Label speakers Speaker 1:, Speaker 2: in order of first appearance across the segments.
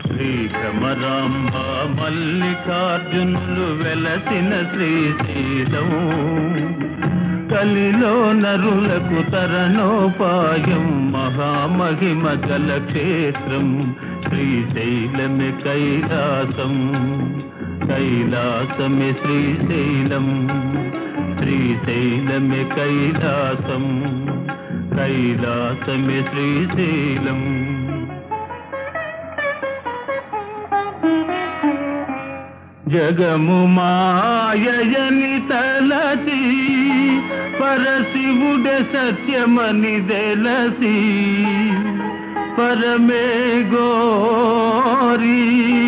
Speaker 1: శ్రీభ్రమరాంబ మల్లికార్జునులు వెలసిన శ్రీశైలం కలిలో నరులకు తరణోపాయం మహామహిమ గల క్షేత్రం శ్రీశైలమే కైలాసం కైలాసమే శ్రీశైలం శ్రీశైలమే కైలాసం కైలాసమే శ్రీశైలం జగము మాయని తలసి పరశివుడ సత్యమని తెలసి పరమే గోరి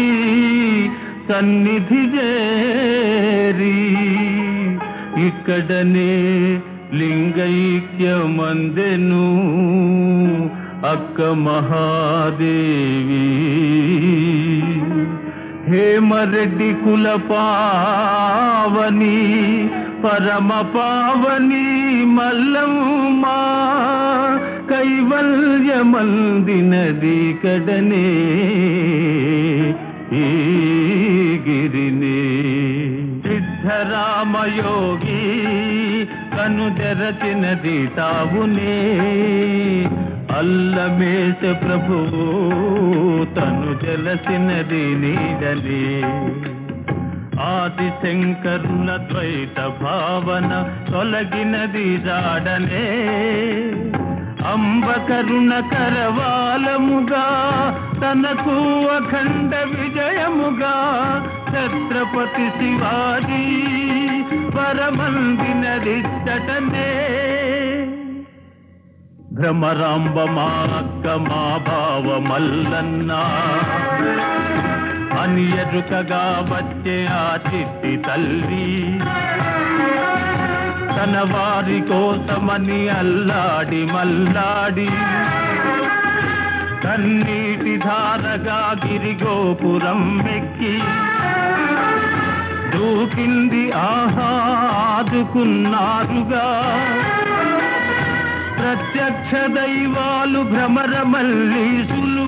Speaker 1: సన్నిధి చేరి ఇక్కడనే లింగైక్యమందెను అక్క మహాదేవి హేమరెడ్డి కుల పావని పరమ పావని మల్లమ్మ కైవల్యమందినది కడనే ఈ గిరినే సిద్ధరామయోగి కను తెరచినది తావునే అల్లమేస ప్రభు తను జలసినది నీడనే ఆది శంకరుల ద్వైత భావన తొలగినది జాడనే అంబ కరుణ కరవాలముగా తనకు అఖండ విజయముగా ఛత్రపతి శివాజీ పరమందినదిచ్చటనే భ్రమరాంబ మా అక్క మా భావ మల్లన్న అని ఎరుకగా వచ్చే ఆ చిట్టి తల్లి తన వారి కోసమని అల్లాడి మల్లాడి కన్నీటి ధారగా గిరిగోపురం ఎక్కి దూకింది ఆహా ఆదుకున్నారుగా ప్రత్యక్ష దైవాలు భ్రమర మల్లీసులు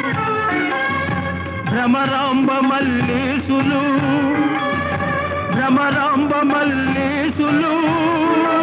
Speaker 1: భ్రమరాంబ మల్లీసులు భ్రమరాంబ మల్లీసులు